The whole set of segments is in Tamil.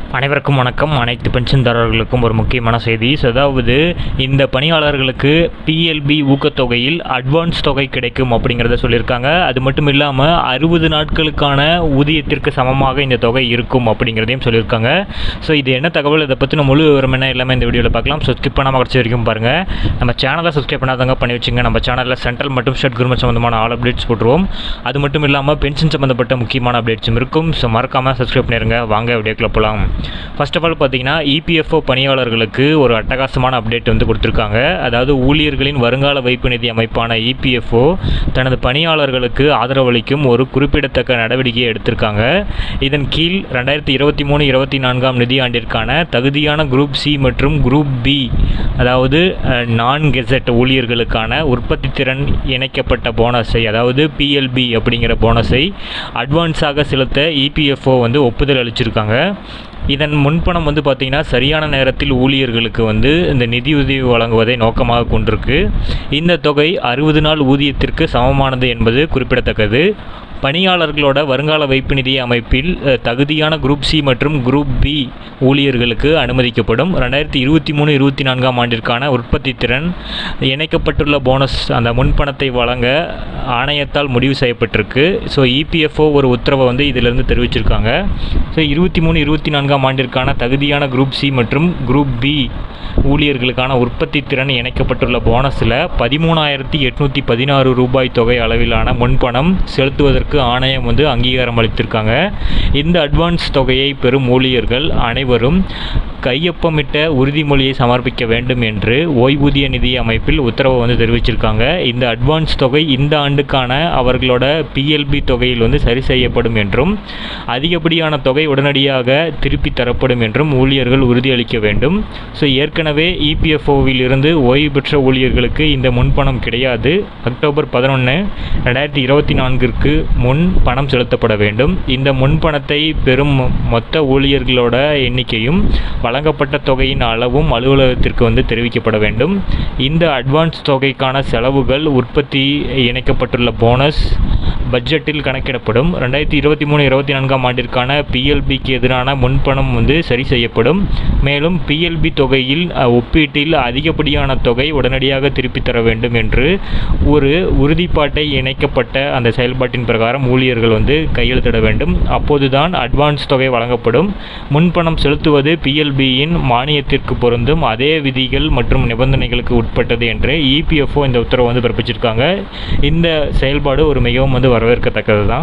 அனைவருக்கும் வணக்கம் அனைத்து பென்ஷன்தாரர்களுக்கும் ஒரு முக்கியமான செய்தி அதாவது இந்த பணியாளர்களுக்கு பிஎல்பி ஊக்கத்தொகையில் அட்வான்ஸ் தொகை கிடைக்கும் அப்படிங்கிறத சொல்லியிருக்காங்க அது மட்டும் இல்லாமல் அறுபது நாட்களுக்கான ஊதியத்திற்கு சமமாக இந்த தொகை இருக்கும் அப்படிங்கிறதையும் சொல்லியிருக்காங்க ஸோ இது என்ன தகவல் இதை பற்றின முழு விவரம் என்ன எல்லாமே இந்த வீடியோவில் பார்க்கலாம் ஸோ ஸ்கிப் பண்ணாமல் கடைசி வரைக்கும் பாருங்கள் நம்ம சேனலை சப்ஸ்கிரைப் பண்ணாதவங்க பண்ணி வச்சுங்க நம்ம சேனலில் சென்ட்ரல் மற்றும் ஸ்டேட் கவர்மெண்ட் சம்மந்தமான ஆல் அப்டேட்ஸ் போட்டுருவோம் அது மட்டும் இல்லாமல் பென்ஷன் சம்மந்தப்பட்ட முக்கியமான அப்டேட்ஸும் இருக்கும் ஸோ மறக்காமல் சப்ஸ்கிரைப் பண்ணிருங்க வாங்க வீடியோக்குள்ள போகலாம் ஃபர்ஸ்ட் ஆஃப் ஆல் பார்த்தீங்கன்னா இபிஎஃப்ஓ பணியாளர்களுக்கு ஒரு அட்டகாசமான அப்டேட் வந்து கொடுத்துருக்காங்க அதாவது ஊழியர்களின் வருங்கால வைப்பு நிதி அமைப்பான இபிஎஃப்ஓ தனது பணியாளர்களுக்கு ஆதரவளிக்கும் ஒரு குறிப்பிடத்தக்க நடவடிக்கையை எடுத்திருக்காங்க இதன் கீழ் ரெண்டாயிரத்தி இருபத்தி மூணு இருபத்தி நான்காம் நிதியாண்டிற்கான தகுதியான குரூப் சி மற்றும் குரூப் பி அதாவது நான் கெசட் ஊழியர்களுக்கான உற்பத்தி திறன் இணைக்கப்பட்ட போனஸை அதாவது பிஎல்பி அப்படிங்கிற போனஸை அட்வான்ஸாக செலுத்த இபிஎஃப்ஓ வந்து ஒப்புதல் அளிச்சிருக்காங்க இதன் முன்பணம் வந்து பார்த்திங்கன்னா சரியான நேரத்தில் ஊழியர்களுக்கு வந்து இந்த நிதியுதவி வழங்குவதை நோக்கமாக கொண்டிருக்கு இந்த தொகை அறுபது நாள் ஊதியத்திற்கு சமமானது என்பது குறிப்பிடத்தக்கது பணியாளர்களோட வருங்கால வைப்பு நிதி அமைப்பில் அஹ், தகுதியான குரூப் சி மற்றும் குரூப் பி ஊழியர்களுக்கு அனுமதிக்கப்படும் ரெண்டாயிரத்தி இருபத்தி மூணு இருபத்தி நான்காம் ஆண்டிற்கான உற்பத்தி திறன் இணைக்கப்பட்டுள்ள போனஸ் அந்த முன்பணத்தை வழங்க ஆணையத்தால் முடிவு செய்யப்பட்டிருக்கு ஸோ இபிஎஃப்ஓ ஒரு உத்தரவை வந்து இதிலிருந்து தெரிவிச்சிருக்காங்க ஸோ இருபத்தி மூணு இருபத்தி நான்காம் ஆண்டிற்கான தகுதியான குரூப் சி மற்றும் குரூப் பி ஊழியர்களுக்கான உற்பத்தி திறன் இணைக்கப்பட்டுள்ள போனஸில் பதிமூணாயிரத்தி எட்நூற்றி பதினாறு ரூபாய் தொகை அளவிலான முன்பணம் செலுத்துவதற்கு ஆணையம் வந்து அங்கீகாரம் அளித்திருக்காங்க இந்த அட்வான்ஸ் தொகையை பெறும் ஊழியர்கள் அனைவரும் கையொப்பமிட்ட உறுதிமொழியை சமர்ப்பிக்க வேண்டும் என்று ஓய்வூதிய நிதி அமைப்பில் உத்தரவை வந்து தெரிவிச்சிருக்காங்க இந்த அட்வான்ஸ் தொகை இந்த ஆண்டுக்கான அவர்களோட பிஎல்பி தொகையில் வந்து சரி செய்யப்படும் என்றும் அதிகப்படியான தொகை உடனடியாக திருப்பி தரப்படும் என்றும் ஊழியர்கள் உறுதியளிக்க வேண்டும் ஸோ ஏற்கனவே இபிஎஃப்ஓவில் இருந்து ஓய்வு பெற்ற ஊழியர்களுக்கு இந்த முன்பணம் கிடையாது அக்டோபர் பதினொன்று ரெண்டாயிரத்தி இருபத்தி நான்கிற்கு முன் பணம் செலுத்தப்பட வேண்டும் இந்த முன்பணத்தை பெறும் மொத்த ஊழியர்களோட எண்ணிக்கையும் வழங்கப்பட்ட தொகையின் அளவும் அலுவலகத்திற்கு வந்து தெரிவிக்கப்பட வேண்டும் இந்த அட்வான்ஸ் தொகைக்கான செலவுகள் உற்பத்தி இணைக்கப்பட்டுள்ள போனஸ் பட்ஜெட்டில் கணக்கிடப்படும் ரெண்டாயிரத்தி இருபத்தி மூணு இருபத்தி நான்காம் ஆண்டிற்கான பிஎல்பிக்கு எதிரான முன்பணம் வந்து சரி செய்யப்படும் மேலும் பிஎல்பி தொகையில் அஹ், ஒப்பீட்டில் அதிகப்படியான தொகை உடனடியாக திருப்பித் தர வேண்டும் என்று ஒரு உறுதிப்பாட்டை இணைக்கப்பட்ட அந்த செயல்பாட்டின் பிரகாரம் ஊழியர்கள் வந்து கையெழுத்திட வேண்டும் அப்போதுதான் அட்வான்ஸ் தொகை வழங்கப்படும் முன்பணம் செலுத்துவது பிஎல்பியின் மானியத்திற்கு பொருந்தும் அதே விதிகள் மற்றும் நிபந்தனைகளுக்கு உட்பட்டது என்று இபிஎஃப்ஓ இந்த உத்தரவு வந்து பிறப்பிச்சிருக்காங்க இந்த செயல்பாடு ஒரு மிகவும் வந்து வரவேற்கத்தக்கது தான்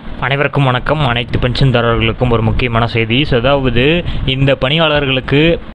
அனைவருக்கும் வணக்கம் அனைத்து பென்ஷன்தாரர்களுக்கும் ஒரு முக்கியமான செய்தி அதாவது இந்த பணியாளர்களுக்கு